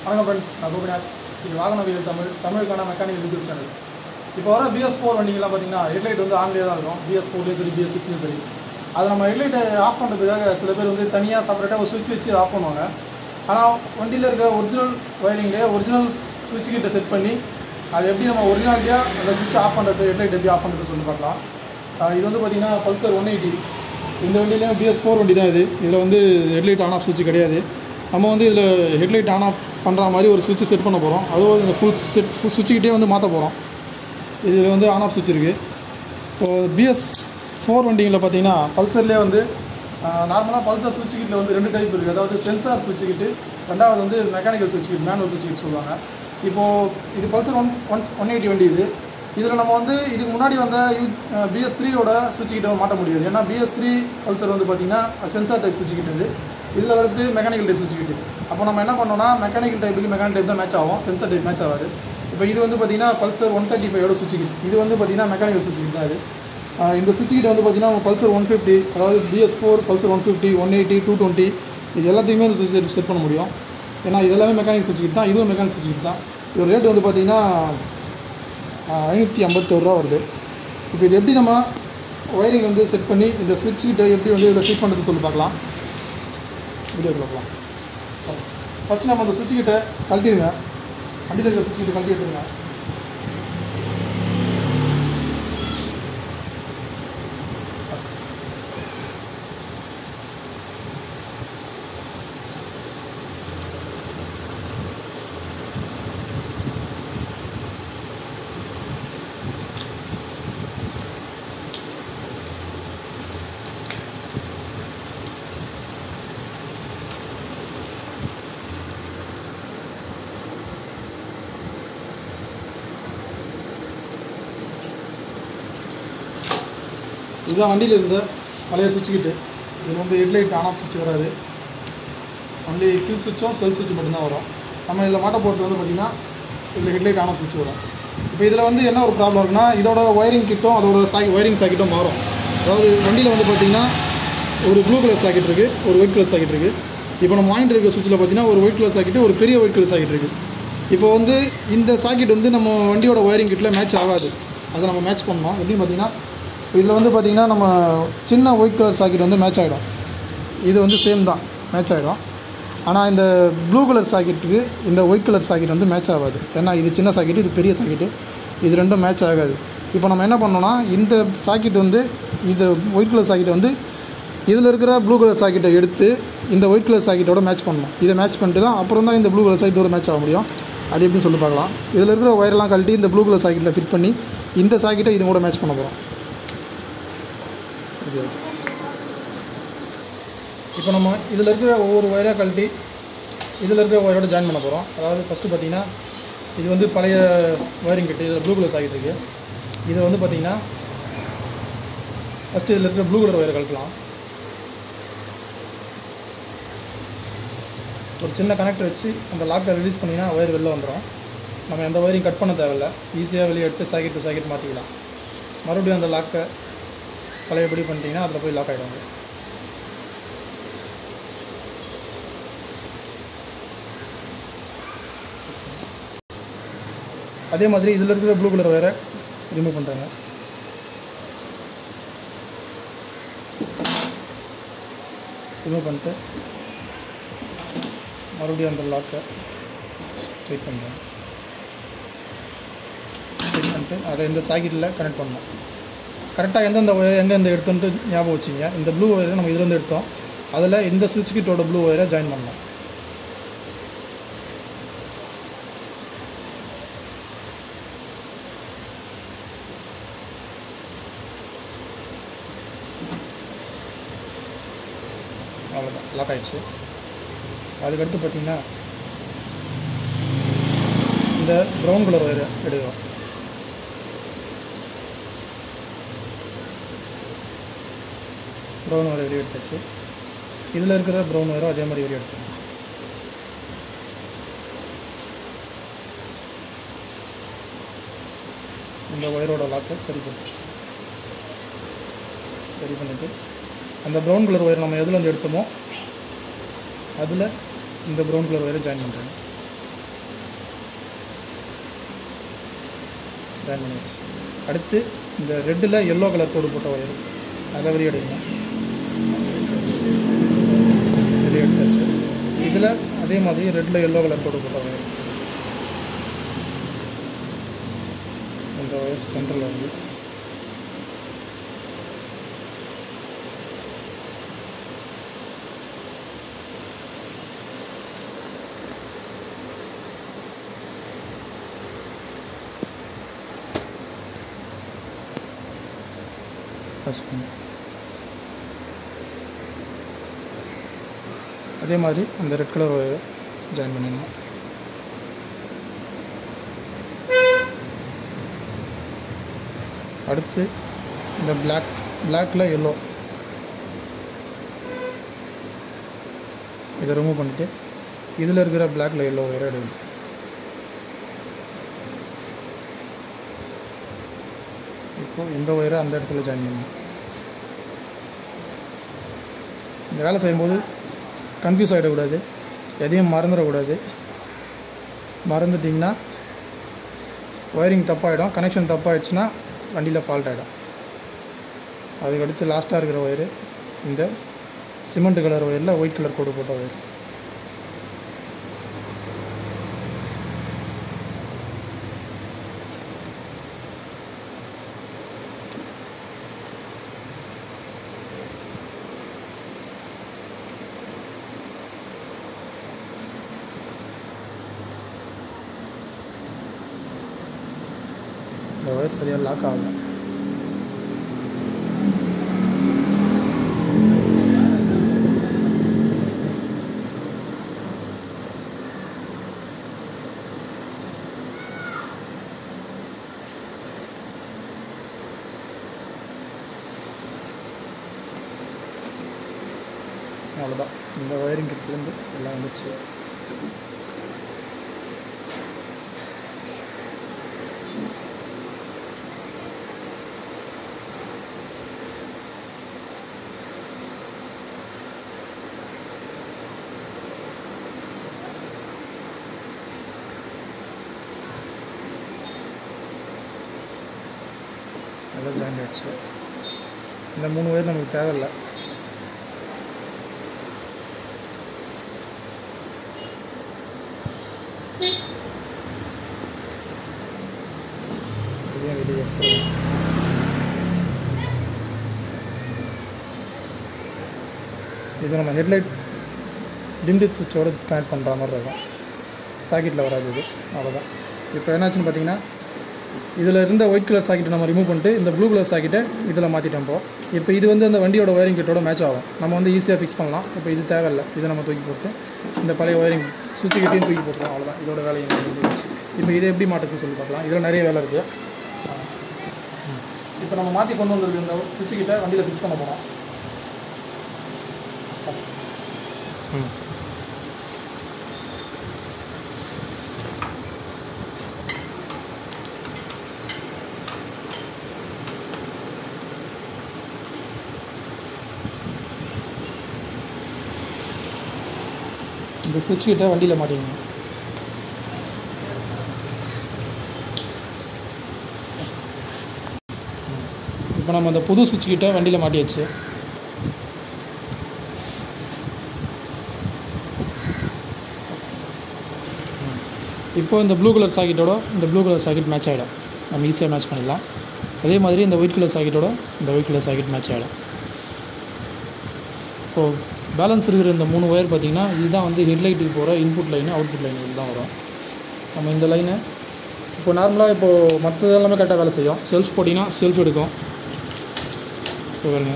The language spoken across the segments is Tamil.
வணக்கம் ஃப்ரெண்ட்ஸ் நான் கோபிநாத் இது வாகனவியல் தமிழ் தமிழுக்கான மெக்கானிக்கல் யூடியூப் சேனல் இப்போ வர பிஎஸ் ஃபோர் வண்டிங்கெல்லாம் பார்த்தீங்கன்னா ஹெட்லைட் வந்து ஆன்லேயே தான் இருக்கும் பிஎஸ் ஃபோர்லேயும் சரி பிஎஸ் சிக்ஸ்லையும் சரி அதை நம்ம ஹெட்லைட்டை ஆஃப் பண்ணுறதுக்காக சில பேர் வந்து தனியாக செப்பரேட்டாக ஒரு சுவிட்ச் வச்சு ஆஃப் பண்ணுவாங்க ஆனால் வண்டியில் இருக்க ஒரிஜினல் ஒயரிங்லேயே ஒரிஜினல் சுவிட்ச் கிட்ட செட் பண்ணி அது எப்படி நம்ம ஒரிஜினாலிட்டியாக அந்த சுவிட்ச் ஆஃப் பண்ணுறது ஹெட்லைட் எப்படி ஆஃப் பண்ணுறது சொல்லி பார்க்கலாம் ஆஹ் இது வந்து பார்த்தீங்கன்னா பல்சர் ஒன் எயிட்டி இந்த வண்டியிலையும் பிஎஸ் ஃபோர் வண்டி தான் இது இதில் வந்து ஹெட்லைட் ஆன் ஆஃப் சுவிட்ச் கிடையாது நம்ம வந்து இதில் ஹெட்லைட் ஆன் ஆஃப் பண்ணுற மாதிரி ஒரு சுவிட்ச் செட் பண்ண போகிறோம் அதுவும் இந்த ஃபுல் செட் சுவிட்சுக்கிட்டே வந்து மாற்ற போகிறோம் இதில் வந்து ஆன் ஆஃப் சுவிட்ச் இருக்குது இப்போது பிஎஸ் ஃபோர் வண்டிங்களில் பார்த்தீங்கன்னா பல்சர்லேயே வந்து நார்மலாக பல்சர் சுவிட்ச் கிட்டில் வந்து ரெண்டு டைப் இருக்குது அதாவது சென்சார் சுவிட்ச் கிட்டு ரெண்டாவது வந்து மெக்கானிக்கல் சுவிட்ச் கிட் மேனுவல் சுவிட்ச் கிட் சொல்லுவாங்க இப்போது இது Pulsar one one one eighty வண்டி இது இதில் நம்ம வந்து இதுக்கு முன்னாடி வந்த யூ பிஎஸ் த்ரீயோட சுவிட்ச் கிட்ட மாட்ட முடியாது ஏன்னா பிஎஸ் த்ரீ பல்சர் வந்து பார்த்திங்கன்னா சென்சார் டைப் சுவிட்ச் கிட்ட இது இதில் வந்து மெக்கானிக்கல் டைப் சுவிட்ச் கிட்டு அப்போ நம்ம என்ன பண்ணோம்னா மெக்கானிக்கல் டைப்புக்கு மெக்கானிக் டைப் தான் மேட்ச் ஆகும் சென்சார் டைப் மேட்ச் ஆகாது இப்போ இது வந்து பார்த்தீங்கன்னா பல்சர் ஒன் தேர்ட்டி ஃபைவோட சுவிட்ச் கிட் இது வந்து பார்த்தீங்கன்னா மெக்கானிக்கல் சுவிட்ச் கிட் தான் இது ஆஹ் இந்த சுவிட்ச் கிட்ட வந்து பார்த்தீங்கன்னா உங்கள் பல்சர் ஒன் ஃபிஃப்டி அதாவது BS four Pulsar one fifty one eighty two twenty இது எல்லாத்தையுமே இந்த சுவிட்ச் செட் பண்ண முடியும் ஏன்னா இது எல்லாமே மெக்கானிக் சுவிட்ச் கிட் தான் இதுவும் மெக்கானிக் சுவிட்ச் கிட் தான் இதோட ரேட் வந்து பார்த்தீங்கன்னா ஐநூற்றி ஐம்பத்தோரு ரூபா வருது இப்போ இது எப்படி நம்ம ஒயரிங் வந்து செட் பண்ணி இந்த சுவிட்ச் கிட்ட எப்படி வந்து இதில் ஃபிட் பண்ணுறது சொல்லி பார்க்கலாம் வீடியோ பார்க்கலாம் ஃபஸ்ட்டு நம்ம அந்த சுவிட்ச் கிட்ட கழட்டிடுங்க வண்டியில் இருக்கிற சுவிட்ச் கிட்ட கழட்டி எடுத்துருங்க இதுதான் வண்டியில் இருந்த பழைய சுவிட்ச் கிட்டு இது வந்து ஹெட்லைட் ஆன் ஆஃப் சுவிட்ச் வராது ஒன்லி கில் சுவிட்சும் செல் சுவிட்ச் மட்டும்தான் வரும் நம்ம இதில் மாட்ட போகிறது வந்து பார்த்திங்கன்னா இதில் ஹெட்லைட் ஆன் ஆஃப் சுவிட்ச் வரும் இப்போ இதில் வந்து என்ன ஒரு ப்ராப்ளம் இருக்குன்னா இதோட ஒயரிங் கிட்டும் அதோட சாக் ஒயரிங் சாக்கெட்டும் மாறும் அதாவது வண்டியில் வந்து பார்த்திங்கன்னா ஒரு ப்ளூ கலர் சாக்கெட் இருக்குது ஒரு ஒயிட் கலர் சாக்கெட் இருக்குது இப்போ நம்ம வாங்கிட்டு இருக்க சுவிட்சில் பார்த்தீங்கன்னா ஒரு ஒயிட் கலர் சாக்கெட்டு ஒரு பெரிய ஒயிட் கலர் சாக்கெட் இருக்குது இப்போ வந்து இந்த சாக்கெட் வந்து நம்ம வண்டியோட ஒயரிங் கிட்டில் மேட்ச் ஆகாது அதை நம்ம மேட்ச் பண்ணோம் எப்படின்னு பார்த்தீங்கன்னா இதில் வந்து பார்த்திங்கன்னா நம்ம சின்ன ஒயிட் கலர் சாக்கெட் வந்து மேட்ச் ஆகிடும் இது வந்து சேம் தான் மேட்ச் ஆகிடும் ஆனால் இந்த ப்ளூ கலர் சாக்கெட்டுக்கு இந்த ஒயிட் கலர் சாக்கெட் வந்து மேட்ச் ஆகாது ஏன்னா இது சின்ன சாக்கெட்டு இது பெரிய சாக்கெட்டு இது ரெண்டும் மேட்ச் ஆகாது இப்போ நம்ம என்ன பண்ணோம்னா இந்த சாக்கெட் வந்து இந்த ஒயிட் கலர் சாக்கெட்டை வந்து இதில் இருக்கிற ப்ளூ கலர் சாக்கெட்டை எடுத்து இந்த ஒயிட் கலர் சாக்கெட்டோட மேட்ச் பண்ணணும் இதை மேட்ச் பண்ணிட்டு தான் அப்புறம் தான் இந்த ப்ளூ கலர் சாக்கெட்டோட மேட்ச் ஆக முடியும் அது எப்படின்னு சொல்லி பார்க்கலாம் இதில் இருக்கிற ஒயரெல்லாம் கழட்டி இந்த ப்ளூ கலர் சாக்கெட்டில் ஃபிட் பண்ணி இந்த சாக்கெட்டை இது கூட மேட்ச் பண்ண போகிறோம் இது இப்போ நம்ம இதில் இருக்கிற ஒவ்வொரு ஒயராக கழட்டி இதில் இருக்கிற ஒயரோட ஜாயின் பண்ண போகிறோம் அதாவது ஃபஸ்ட்டு பார்த்தீங்கன்னா இது வந்து பழைய ஒயரிங் கிட்டு இதில் ப்ளூ கலர் சாக்கெட் இருக்குது இதை வந்து பார்த்தீங்கன்னா ஃபஸ்ட்டு இதில் இருக்கிற ப்ளூ கலர் ஒயரை கழட்டலாம் ஒரு சின்ன கனெக்டர் வச்சு அந்த லாக்கை ரிலீஸ் பண்ணிங்கன்னா ஒயர் வெளில வந்துடும் நம்ம எந்த ஒயரையும் கட் பண்ண தேவையில்ல ஈஸியாக வெளியே எடுத்து சாக்கெட் டு சாக்கெட் மாற்றிக்கலாம் மறுபடியும் அந்த லாக்கை பழையபடி பண்ணிட்டீங்கன்னா அதில் போய் லாக் ஆகிடுவாங்க அதே மாதிரி இதில் இருக்கிற ப்ளூ கலர் வேறு ரிமூவ் பண்ணுறாங்க ரிமூவ் பண்ணிட்டு மறுபடியும் அந்த லாக்கை வெயிட் பண்ணுறேன் வெயிட் பண்ணிட்டு அதை இந்த சாக்கெட்டில் கனெக்ட் பண்ணணும் கரெக்டாக எந்தெந்த ஒயர் எங்கெந்த எடுத்தோன்ட்டு ஞாபகம் வச்சிங்க இந்த ப்ளூ ஒயரை நம்ம இதுலேருந்து எடுத்தோம் அதில் இந்த சுவிட்ச் கிட்டோட ப்ளூ ஒயரை ஜாயின் பண்ணலாம் அவ்வளோதான் லாக் ஆகிடுச்சு அதுக்கடுத்து பார்த்தீங்கன்னா இந்த ப்ரௌன் கலர் ஒயரை எடுக்கிறோம் ப்ரௌன் ஒயர் வெளியே எடுத்தாச்சு இதில் இருக்கிற ப்ரௌன் ஒயரும் அதே மாதிரி வெளியே எடுத்துக்கணும் இந்த ஒயரோட லாக்கை சரி பண்ணு சரி பண்ணிவிட்டு அந்த ப்ரௌன் கலர் ஒயர் நம்ம எதுலேருந்து எடுத்தோமோ அதில் இந்த ப்ரௌன் கலர் ஒயரை ஜாயின் பண்ணுறேன் ஜாயின் பண்ணியாச்சு அடுத்து இந்த ரெட்டில் எல்லோ கலர் கோடு போட்ட ஒயர் அதை வெளியே எடுக்கணும் வெளியே எடுத்தாச்சு இதில் அதே மாதிரி ரெட்டில் எல்லோ கலர் கோடு போட்ட ஒயர் இந்த ஒயர் சென்டரில் வந்து ப்ரெஸ் பண்ணி அதே மாதிரி அந்த ரெட் கலர் ஒயரை ஜாயின் பண்ணிடணும் அடுத்து இந்த பிளாக் பிளாக்ல எல்லோ இதை ரிமூவ் பண்ணிவிட்டு இதில் இருக்கிற பிளாக்ல எல்லோ ஒயரை எடுக்கணும் இப்போது இந்த ஒயரை அந்த இடத்துல ஜாயின் பண்ணணும் இந்த வேலை செய்யும்போது கன்ஃபியூஸ் ஆகிடக்கூடாது எதையும் மறந்துடக்கூடாது மறந்துட்டிங்கன்னா ஒயரிங் தப்பாகிடும் கனெக்ஷன் தப்பாகிடுச்சுன்னா வண்டியில் ஃபால்ட் ஆகிடும் அதுக்கடுத்து லாஸ்ட்டாக இருக்கிற ஒயரு இந்த சிமெண்ட் கலர் ஒயரில் ஒயிட் கலர் கோடு போட்ட ஒயர் இந்த ஒயர் சரியாக லாக் ஆகல அவ்வளோதான் இந்த ஒயரிங் கிட்லேருந்து எல்லாம் வந்துச்சு எல்லாம் ஜாயின் ஆயிடுச்சு இந்த மூணு ஒயர் நமக்கு தேவையில்லை இதையும் வெளியே எடுத்துருவோம் இது நம்ம ஹெட்லைட் டிம்டிப் சுவிட்சோட கனெக்ட் பண்ணுற மாதிரி இருக்கும் சாக்கெட்டில் வராது இது அவ்வளோதான் இப்போ என்னாச்சுன்னு பார்த்தீங்கன்னா இதில் இருந்த ஒயிட் கலர் சாக்கெட்டை நம்ம ரிமூவ் பண்ணிட்டு இந்த ப்ளூ கலர் சாக்கெட்டை இதில் மாற்றிட்டோம் இப்போ இப்போ இது வந்து அந்த வண்டியோட ஒயரிங் கிட்டோட மேட்ச் ஆகும் நம்ம வந்து ஈஸியாக ஃபிக்ஸ் பண்ணலாம் இப்போ இது தேவையில்லை இதை நம்ம தூக்கி போட்டு இந்த பழைய ஒயரிங் சுவிட்சு கிட்டையும் தூக்கி போட்டுருவோம் அவ்வளோதான் இதோட வேலையை முடிஞ்சிருச்சு இப்போ இதை எப்படி மாட்டுறதுன்னு சொல்லி பார்க்கலாம் இதில் நிறைய வேலை இருக்குது இப்போ நம்ம மாற்றி கொண்டு வந்திருக்க இந்த சுவிட்சு கிட்ட வண்டியில் ஃபிக்ஸ் பண்ண போகிறோம் ம் இந்த சுவிட்ச் கிட்ட வண்டியில் மாட்டிக்கணும் இப்போ நம்ம அந்த புது சுவிட்ச் கிட்ட வண்டியில் மாட்டியாச்சு இப்போ இந்த ப்ளூ கலர் சாக்கெட்டோட இந்த ப்ளூ கலர் சாக்கெட் மேட்ச் ஆகிடும் நம்ம ஈஸியாக மேட்ச் பண்ணிடலாம் அதே மாதிரி இந்த ஒயிட் கலர் சாக்கெட்டோட இந்த ஒயிட் கலர் சாக்கெட் மேட்ச் ஆகிடும் இப்போது பேலன்ஸ் இருக்கிற இந்த மூணு ஒயர் பார்த்திங்கன்னா இதுதான் வந்து ஹெட்லைட்டுக்கு போகிற இன்புட் லைனு அவுட்புட் லைன் இதுதான் வரும் நம்ம இந்த லைனை இப்போ நார்மலாக இப்போது மற்றது எல்லாமே கரெக்டாக வேலை செய்யும் செல்ஃப் போட்டிங்கன்னா செல்ஃப் எடுக்கும் இப்போ பாருங்க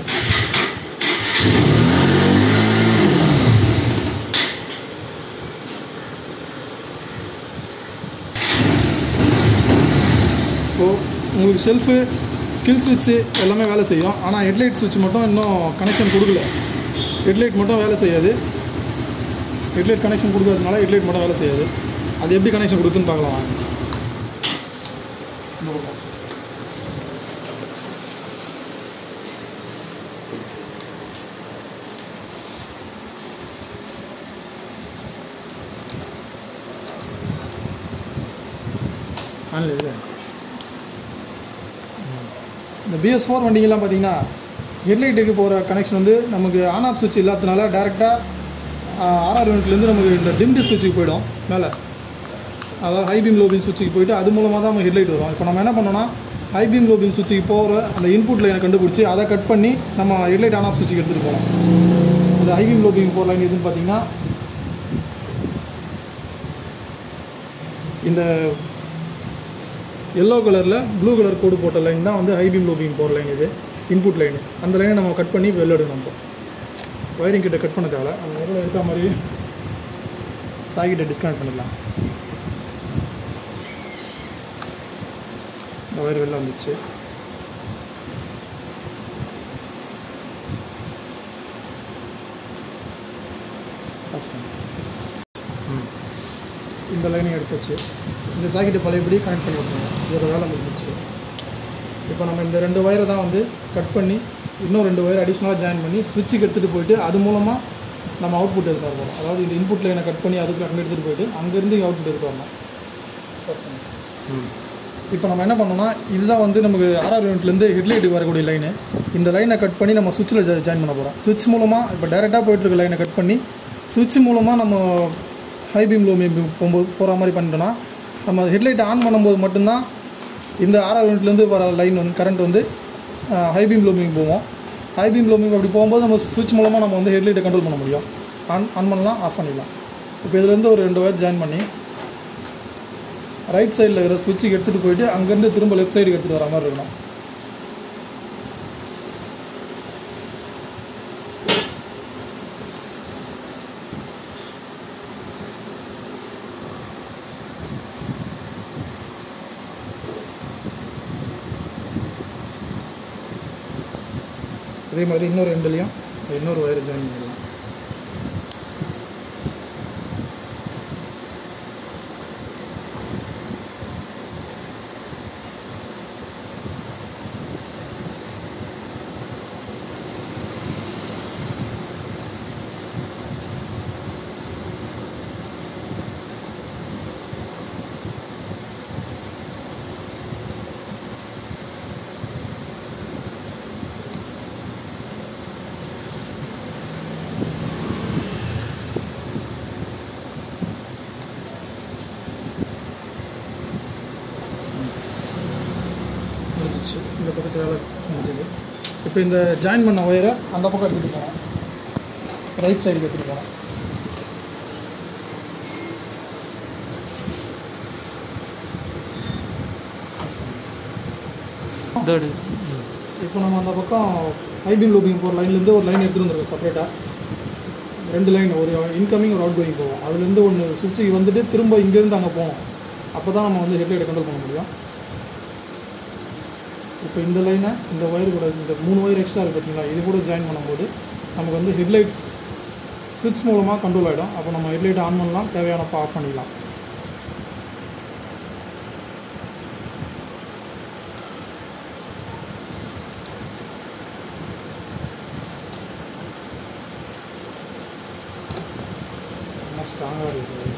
இப்போது உங்களுக்கு செல்ஃபு கில் சுவிட்சு எல்லாமே வேலை செய்யும் ஆனால் ஹெட்லைட் சுவிட்ச் மட்டும் இன்னும் கனெக்ஷன் கொடுக்கல ஹெட்லைட் மட்டும் வேலை செய்யாது ஹெட்லைட் கனெக்ஷன் கொடுக்கறதுனால ஹெட்லைட் மட்டும் வேலை செய்யாது அது எப்படி கனெக்ஷன் கொடுக்குன்னு பார்க்கலாம் வாங்க. இந்த பக்கம். ஆன்ல இது இந்த பிஎஸ் ஃபோர் வண்டிங்கெல்லாம் பார்த்தீங்கன்னா ஹெட்லைட்டுக்கு போகிற கனெக்ஷன் வந்து நமக்கு ஆன் ஆஃப் சுவிட்ச் இல்லாததுனால டேரெக்டாக ஆர்ஆர் யூனிட்லேருந்து நமக்கு இந்த டிம்டு சுவிட்சுக்கு போயிடும் மேலே அதாவது ஹை பீம் லோ பீம் சுவிட்சுக்கு போயிட்டு அது மூலமாக தான் நம்ம ஹெட்லைட் வரும் இப்போ நம்ம என்ன பண்ணோம்னா ஹை பீம் லோ பீம் சுவிட்சுக்கு போகிற அந்த இன்புட் லைனை கண்டுபிடிச்சி அதை கட் பண்ணி நம்ம ஹெட்லைட் ஆன் ஆஃப் சுவிட்சுக்கு எடுத்துகிட்டு போகலாம் அது ஹை பீம் லோ பீம் போகிற லைன் எதுன்னு பார்த்தீங்கன்னா இந்த எல்லோ கலரில் ப்ளூ கலர் கோடு போட்ட லைன் தான் வந்து ஹை பீம் லோ பீம் போகிற லைன் இது இன்புட் லைன் அந்த லைனை நம்ம கட் பண்ணி வெளில எடுக்கணும் இப்போ ஒயரிங் கிட்ட கட் பண்ண தேவை அந்த இடத்துல எடுத்த மாதிரி சாக்கிட்ட டிஸ்கனெக்ட் பண்ணிடலாம் இந்த ஒயர் வெளில வந்துச்சு Pass பண்ணு. ம். இந்த லைனை எடுத்துச்சு இந்த சாக்கெட்டை பழையபடி கனெக்ட் பண்ணி விட்டுருங்க இதோட வேலை முடிஞ்சிச்சு இப்போ நம்ம இந்த ரெண்டு ஒயரை தான் வந்து கட் பண்ணி இன்னும் ரெண்டு ஒயர் அடிஷ்னலாக ஜாயின் பண்ணி சுவிட்சுக்கு எடுத்துகிட்டு போயிட்டு அது மூலமாக நம்ம அவுட்புட் எடுத்து வரணும் அதாவது இந்த இன்புட் லைனை கட் பண்ணி அதுக்கு அங்கே எடுத்துகிட்டு போயிட்டு அங்கேருந்து அவுட்புட் எடுத்து வரணும் இப்போ நம்ம என்ன பண்ணோம்னா இதுதான் வந்து நமக்கு ஆர்ஆர் யூனிட்லேருந்து ஹெட்லைட்டுக்கு வரக்கூடிய லைனு இந்த லைனை கட் பண்ணி நம்ம சுவிட்சில் ஜாயின் பண்ண போகிறோம் சுவிட்ச் மூலமாக இப்போ டேரெக்டாக போயிட்டுருக்க லைனை கட் பண்ணி சுவிட்ச் மூலமாக நம்ம ஹை பீம் லோ பீம் போகும்போது போகிற மாதிரி பண்ணிட்டோம்னா நம்ம ஹெட்லைட் ஆன் பண்ணும்போது மட்டும்தான் இந்த ஆர்ஆர் யூனிட்லேருந்து வர லைன் வந்து கரண்ட் வந்து ஹை பீம் லோ பீம் போவோம் ஹை பீம் லோ பீம் அப்படி போகும்போது நம்ம சுவிட்ச் மூலமாக நம்ம வந்து ஹெட்லைட்டை கண்ட்ரோல் பண்ண முடியும் ஆன் ஆன் பண்ணலாம் ஆஃப் பண்ணிடலாம் இப்போ இதுலேருந்து ஒரு ரெண்டு ஒயர் ஜாயின் பண்ணி ரைட் சைடில் இருக்கிற சுவிட்சுக்கு எடுத்துகிட்டு போயிட்டு அங்கேருந்து திரும்ப லெஃப்ட் சைடுக்கு எடுத்துகிட்டு வர மாதிரி இருக்கணும் அதே மாதிரி இன்னொரு ரெண்டுலேயும் இன்னொரு ஒயர் ஜாயின் பண்ணிடலாம் முடிஞ்சிச்சு இந்த பக்கத்து வேலை முடிஞ்சது இப்போ இந்த ஜாயின் பண்ண ஒயரை அந்த பக்கம் எடுத்துகிட்டு போகிறோம் ரைட் சைடுக்கு எடுத்துகிட்டு போகிறோம் தேர்டு இப்போ நம்ம அந்த பக்கம் ஐபிஎம் லூபிங் போகிற லைன்லேருந்து ஒரு லைன் எடுத்துகிட்டு வந்துருக்கோம் செப்பரேட்டாக ரெண்டு லைன் ஒரு இன்கமிங் ஒரு அவுட் கோயிங் போவோம் அதுலேருந்து ஒன்று சுவிட்சுக்கு வந்துட்டு திரும்ப இங்கேருந்து அங்கே போவோம் அப்போ தான் நம்ம வந்து ஹெட்லைட்டை கண்ட்ரோல் பண்ண முடியும் இப்போ இந்த லைனை இந்த ஒயர் கூட இந்த மூணு ஒயர் எக்ஸ்ட்ரா இருக்குது பார்த்தீங்களா இது கூட ஜாயின் பண்ணும்போது நமக்கு வந்து ஹெட்லைட்ஸ் சுவிட்ச் மூலமாக கண்ட்ரோல் ஆகிடும் அப்போ நம்ம ஹெட்லைட் ஆன் பண்ணலாம் தேவையானப்போ ஆஃப் பண்ணிக்கலாம் நல்லா ஸ்ட்ராங்காக இருக்குது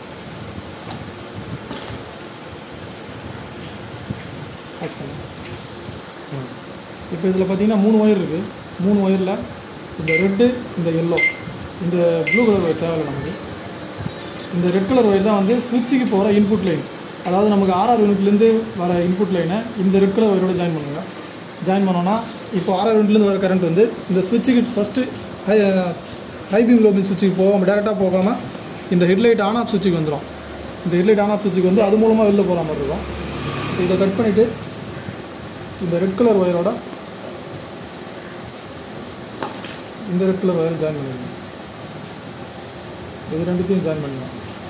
பாஸ் பண்ணு இப்போ இதில் பார்த்தீங்கன்னா மூணு ஒயர் இருக்குது மூணு ஒயரில் இந்த ரெட்டு இந்த எல்லோ இந்த ப்ளூ கலர் ஒயர் தேவையில்லை நமக்கு இந்த ரெட் கலர் ஒயர் தான் வந்து சுவிட்சுக்கு போகிற இன்புட் லைன் அதாவது நமக்கு ஆர்ஆர் யூனிட்லேருந்து வர இன்புட் லைனை இந்த ரெட் கலர் ஒயரோட ஜாயின் பண்ணுங்க ஜாயின் பண்ணோன்னா இப்போ ஆர்ஆர் யூனிட்லேருந்து வர கரண்ட் வந்து இந்த சுவிட்சுக்கு first high high beam low beam சுவிட்சுக்கு போகாமல் டேரெக்டாக போகாமல் இந்த ஹெட்லைட் ஆன் ஆஃப் சுவிட்சுக்கு வந்துடும் இந்த ஹெட்லைட் ஆன் ஆஃப் சுவிட்சுக்கு வந்து அது மூலமாக வெளில போகிற மாதிரி இருக்கும் இதை கட் பண்ணிவிட்டு இந்த ரெட் கலர் ஒயரோட இந்த ரெட் கலர் ஒயர் ஜாயின் பண்ணிடுங்க இது ரெண்டுத்தையும் ஜாயின் பண்ணிடலாம்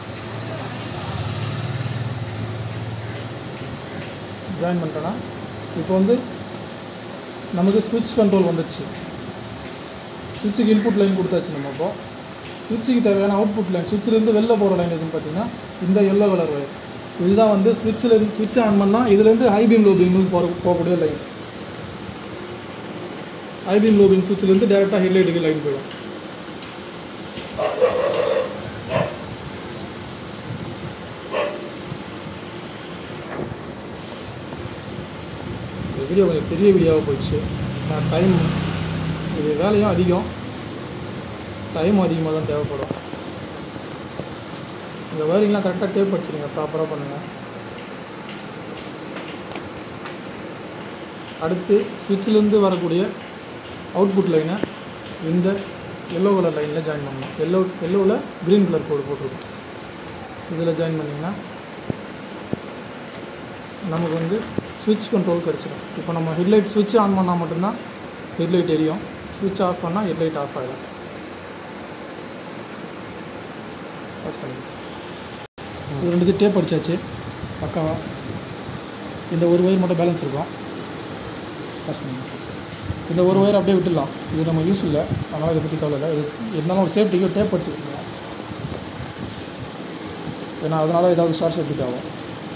ஜாயின் பண்ணிட்டோன்னா இப்போ வந்து நமக்கு ஸ்விட்ச் கண்ட்ரோல் வந்துடுச்சு சுவிட்சுக்கு இன்புட் லைன் கொடுத்தாச்சு நம்ம இப்போ சுவிட்சுக்கு தேவையான அவுட்புட் லைன் சுவிட்சிலேருந்து வெளில போகிற லைன் எதுன்னு பார்த்தீங்கன்னா இந்த எல்லோ கலர் ஒயர் இதுதான் வந்து சுவிட்சில் இருந்து சுவிட்ச் ஆன் பண்ணால் இதுலேருந்து ஹை பீம் லோ பீமுக்கு போகிற போகக்கூடிய line high beam low beam சுவிட்சிலேருந்து டேரெக்டாக ஹெட்லைட்டுக்கு லைன் போயிடும் வீடியோ கொஞ்சம் பெரிய வீடியோவாக போயிடுச்சு நான் டைம் இது வேலையும் அதிகம் டைம் அதிகமாக தான் தேவைப்படும் இந்த வயரிங்லாம் கரெக்டாக டேப் வச்சுருங்க ப்ராப்பராக பண்ணுங்கள் அடுத்து சுவிட்சிலேருந்து வரக்கூடிய அவுட்புட் லைனை இந்த எல்லோ கலர் லைனில் ஜாயின் பண்ணணும் எல்லோ எல்லோவில் க்ரீன் கலர் கோடு போட்டிருக்கும் இதில் ஜாயின் பண்ணிங்கன்னா நமக்கு வந்து ஸ்விட்ச் கண்ட்ரோல் கிடச்சிடும் இப்போ நம்ம ஹெட்லைட் ஸ்விட்ச் ஆன் பண்ணால் மட்டும்தான் ஹெட்லைட் எரியும் ஸ்விட்ச் ஆஃப் பண்ணால் ஹெட்லைட் ஆஃப் ஆகிடும் பாஸ் பண்ணி இது ரெண்டு டேப் அடிச்சாச்சு பக்காவா இந்த ஒரு ஒயர் மட்டும் பேலன்ஸ் இருக்கும் பாஸ் பண்ணி இந்த ஒரு ஒயர் அப்படியே விட்டுடலாம் இது நம்ம யூஸ் இல்லை அதனால் இதை பற்றி கவலை இல்லை இது இருந்தாலும் ஒரு சேஃப்டிக்கு டேப் அடிச்சுருக்கோம் ஏன்னா அதனால் ஏதாவது ஷார்ட் சர்க்யூட் ஆகும்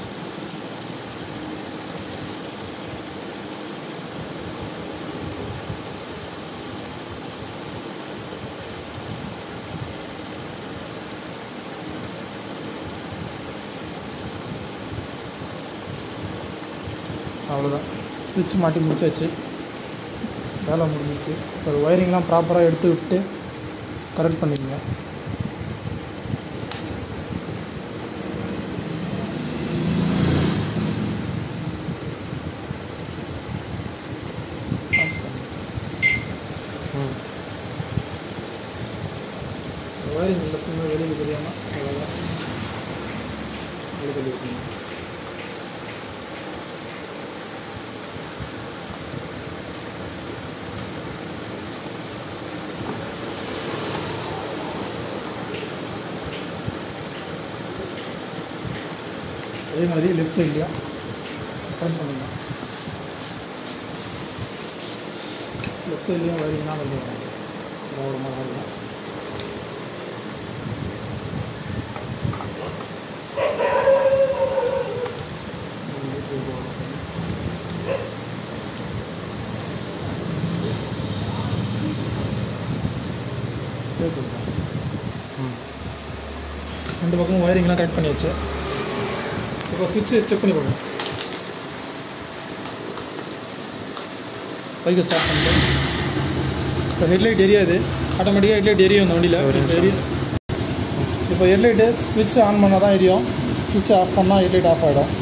அவ்வளோதான் சுவிட்ச் மாட்டி முடிச்சாச்சு வேலை முடிஞ்சிச்சு இப்போ ஒயரிங்லாம் ப்ராப்பராக எடுத்து விட்டு கரெக்ட் பண்ணிக்கங்க ஒயரிங் எல்லாத்தையுமே வெளியில் தெரியாமல் அவ்வளோதான் வெளியே தள்ளி வைக்கணும் அதே மாதிரி லெஃப்ட் சைட்லையும் கட் பண்ணிடலாம் லெஃப்ட் சைட்லேயும் வயரிங்னா கொஞ்சம் கவனமாக இருக்கும் ரெண்டு பக்கமும் ஒயரிங்லாம் கரெக்ட் பண்ணியாச்சு இப்போ சுவிட்சு செக் பண்ணி பார்க்கணும் பைக்கை ஸ்டார்ட் பண்ணிட்டு இப்போ ஹெட்லைட் எரியாது ஆட்டோமேட்டிக்காக ஹெட்லைட் எரியும் இந்த வண்டியில் இப்போ எரி இப்போ ஹெட்லைட்டு ஸ்விட்ச் ஆன் பண்ணால் தான் எரியும் ஸ்விட்ச் ஆஃப் பண்ணால் ஹெட்லைட் ஆஃப் ஆகிடும்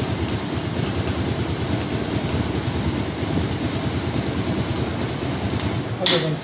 ஓகே ஃப்ரெண்ட்ஸ்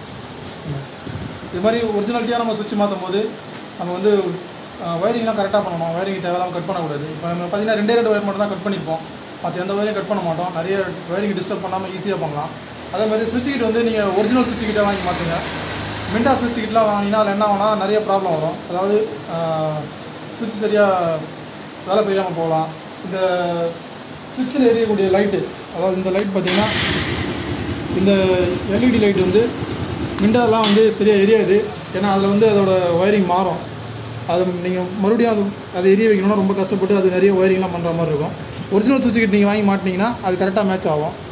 இது மாதிரி ஒரிஜினாலிட்டியாக நம்ம சுவிட்ச் மாற்றும் போது நம்ம வந்து ஒயரிங்லாம் கரெக்டாக பண்ணணும் ஒயரிங் தேவையில்லாமல் கட் பண்ணக்கூடாது இப்போ நம்ம பார்த்தீங்கன்னா ரெண்டே ரெண்டு ஒயர் மட்டும் தான் கட் பண்ணியிருப்போம் மற்ற எந்த ஒயரையும் கட் பண்ண மாட்டோம் நிறைய ஒயரிங் டிஸ்டர்ப் பண்ணாமல் ஈஸியாக பண்ணலாம் அதே மாதிரி சுவிட்ச் கிட் வந்து நீங்கள் ஒரிஜினல் சுவிட்ச் கிட்டே வாங்கி மாற்றுங்க மின்டா சுவிட்ச் கிட்லாம் வாங்கினா அதில் என்ன ஆகும்னா நிறைய ப்ராப்ளம் வரும் அதாவது சுவிட்ச் சரியாக வேலை செய்யாமல் போகலாம் இந்த சுவிட்சில் எரியக்கூடிய லைட்டு அதாவது இந்த லைட் பார்த்தீங்கன்னா இந்த எல்இடி லைட் வந்து விண்டோலாம் வந்து சரியாக எரியாது ஏன்னா அதில் வந்து அதோட ஒயரிங் மாறும் அது நீங்கள் மறுபடியும் அது அதை எரிய வைக்கணும்னா ரொம்ப கஷ்டப்பட்டு அது நிறைய ஒயரிங்லாம் பண்ணுற மாதிரி இருக்கும் ஒரிஜினல் சுவிட்ச் கிட் நீங்கள் வாங்கி மாட்டினீங்கன்னா அது கரெக்டாக மேட்ச் ஆகும்